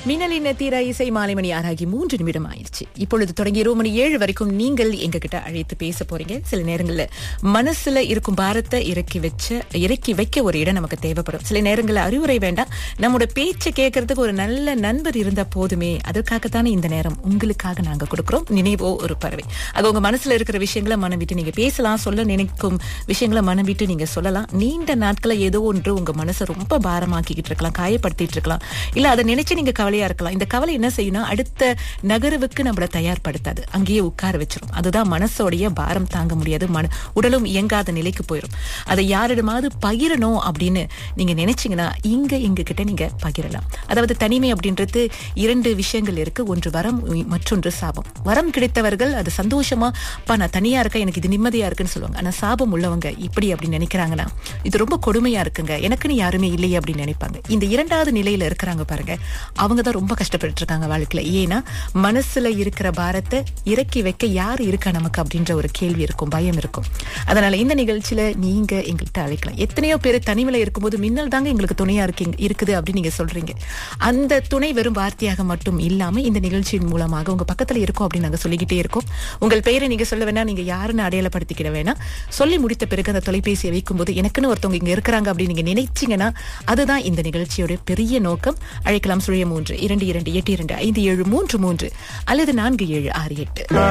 மின்னலின் தீர இசை மாலை மணி ஆறாகி மூன்று நிமிடம் ஆயிடுச்சு இப்பொழுது தொடங்கி இரவு மணி ஏழு வரைக்கும் நீங்கள் எங்க கிட்ட அழைத்து பேச போறீங்க சில நேரங்கள்ல மனசுல இருக்கும் பாரத்தை இறக்கி வச்ச இறக்கி வைக்க ஒரு இடம் நமக்கு தேவைப்படும் சில நேரங்கள்ல அறிவுரை வேண்டாம் நம்மோட பேச்சை கேட்கறதுக்கு ஒரு நல்ல நண்பர் இருந்தா போதுமே அதற்காகத்தானே இந்த நேரம் உங்களுக்காக நாங்க கொடுக்கிறோம் நினைவோ ஒரு பறவை அது உங்க மனசுல இருக்கிற விஷயங்களை மனம் விட்டு நீங்க பேசலாம் சொல்ல நினைக்கும் விஷயங்களை மனம் விட்டு நீங்க சொல்லலாம் நீண்ட நாட்கள ஏதோ ஒன்று உங்க மனசை ரொம்ப பாரமாக்கிக்கிட்டு இருக்கலாம் காயப்படுத்திட்டு இருக்கலாம் இல்ல அதை நினைச்சு நீங்க கவலையா இருக்கலாம் இந்த கவலை என்ன செய்யணும் அடுத்த நகர்வுக்கு நம்மள தயார்படுத்தாது அங்கேயே உட்கார வச்சிரும் அதுதான் மனசோடைய பாரம் தாங்க முடியாது மன உடலும் இயங்காத நிலைக்கு போயிடும் அதை யாரிடமாவது பகிரணும் அப்படின்னு நீங்க நினைச்சீங்கன்னா இங்க எங்க கிட்ட நீங்க பகிரலாம் அதாவது தனிமை அப்படின்றது இரண்டு விஷயங்கள் இருக்கு ஒன்று வரம் மற்றொன்று சாபம் வரம் கிடைத்தவர்கள் அது சந்தோஷமா பா நான் தனியா இருக்கேன் எனக்கு இது நிம்மதியா இருக்குன்னு சொல்லுவாங்க ஆனா சாபம் உள்ளவங்க இப்படி அப்படின்னு நினைக்கிறாங்கன்னா இது ரொம்ப கொடுமையா இருக்குங்க எனக்குன்னு யாருமே இல்லையே அப்படின்னு நினைப்பாங்க இந்த இரண்டாவது நிலையில இருக்கிறாங்க பாருங்க அவங்க தான் ரொம்ப கஷ்டப்பட்டு இருக்காங்க வாழ்க்கையில ஏன்னா மனசுல இருக்கிற பாரத்தை இறக்கி வைக்க யாரு இருக்கா நமக்கு அப்படின்ற ஒரு கேள்வி இருக்கும் பயம் இருக்கும் அதனால இந்த நிகழ்ச்சியில நீங்க எங்கள்கிட்ட அழைக்கலாம் எத்தனையோ பேர் தனிமையில இருக்கும்போது மின்னல் தாங்க எங்களுக்கு துணையா இருக்கீங்க இருக்குது அப்படின்னு நீங்க சொல்றீங்க அந்த துணை வெறும் வார்த்தையாக மட்டும் இல்லாம இந்த நிகழ்ச்சியின் மூலமாக உங்க பக்கத்துல இருக்கும் அப்படின்னு நாங்க சொல்லிக்கிட்டே இருக்கோம் உங்கள் பெயரை நீங்க சொல்ல வேணா நீங்க யாருன்னு அடையாளப்படுத்திக்கிட வேணாம் சொல்லி முடித்த பிறகு அந்த தொலைபேசியை வைக்கும்போது எனக்குன்னு ஒருத்தவங்க இங்க இருக்கிறாங்க அப்படின்னு நீங்க நினைச்சீங்கன்னா அதுதான் இந்த நிகழ்ச்சியோட பெரிய நோக்கம் அழைக்கலாம் சுழிய மூன்று இரண்டு இரண்டு எட்டு இரண்டு ஐந்து ஏழு மூன்று மூன்று அல்லது நான்கு ஏழு ஆறு எட்டு